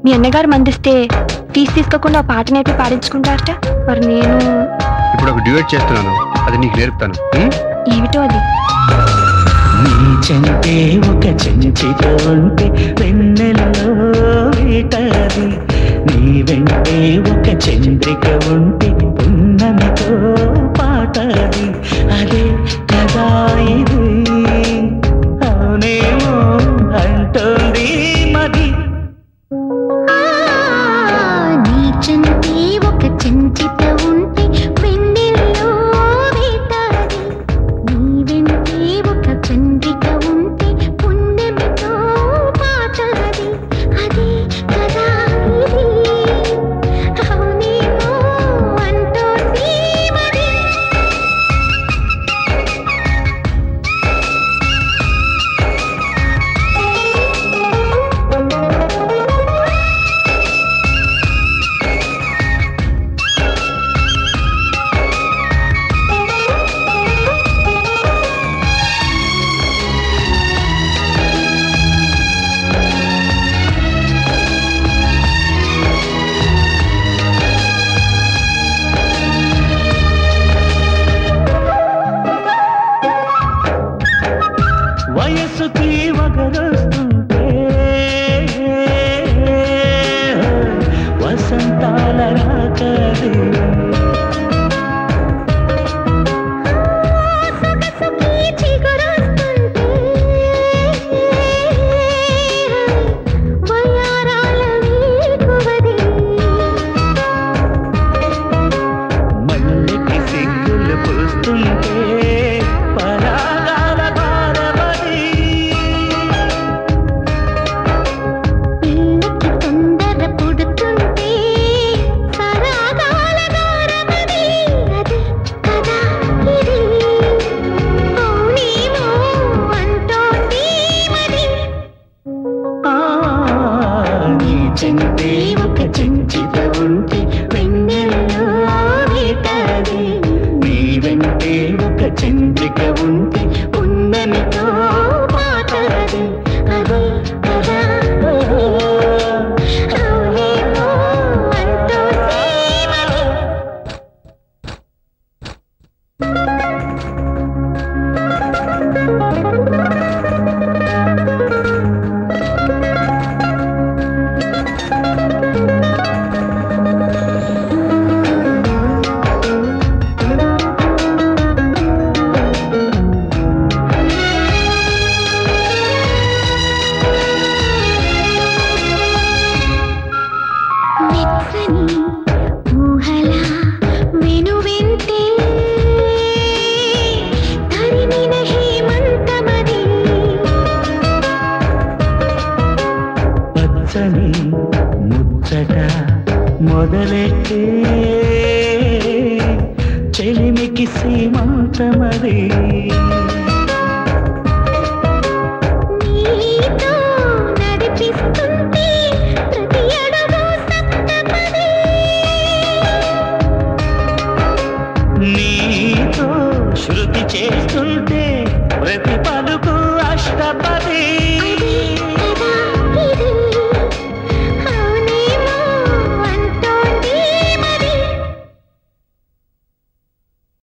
మీ అన్నగారు మందిస్తే ఫీజు తీసుకోకుండా ఆ పాట నేర్పి పాడించుకుంటారట మరి నేను ఇప్పుడు ఒక డ్యూయట్ చేస్తున్నాను అది నీకు నేర్పుతాను ఉం? ఏమిటో అది నీ చెంటే ఒక చెంచిత ఉంటే వెన్నెలలో వేటాది నీ వెంటే ఒక చంద్రిక ఉంటే ఉన్నమితో పాటాది అదే కదా ఇది అవునేమో అంటోంది మరి నీ చెంతే ఒక చెంచిత ఉంటే వెన్నెల్లో వేటాడి నీ వెంటే ఒక చంద్రిక ఉంటే పుణ్యమితో పాటాడి అదే కదా ఇది అవునేమో అంటోంది మరి వయస్సుకి వగరొస్తుంటే వసంతాల రాకది సొగసుకి చిగురొస్తుంటే వయారాల వేకువది మల్లెకి సిగ్గులు పూస్తుంటే పరాగాల భారమది పిల్లకి తొందర పుడుతుంటే సరాగాల గారమది అది కదా ఇది అవునేమో అంటోంది మరి ఆ, నీ చెంతే ఒక చెంచిత ఉంటే వెన్నెల్లో వేటాది నీ వెంటే ఒక చంద్రిక ఉంటే ఉన్నమితో పాటది అదే కదా అవునేమో అంటోంది మరి మెచ్చని ఊహల వెనువెంటే తరిమిన హేమంతమది పచ్చని ముచ్చట మొదలెట్టే చెలిమికి సీమంతమది నీతో నడిపిస్తుంటే ప్రతి అడుగు సప్తపది నీతో శృతి చేస్తుంటే ప్రతి పద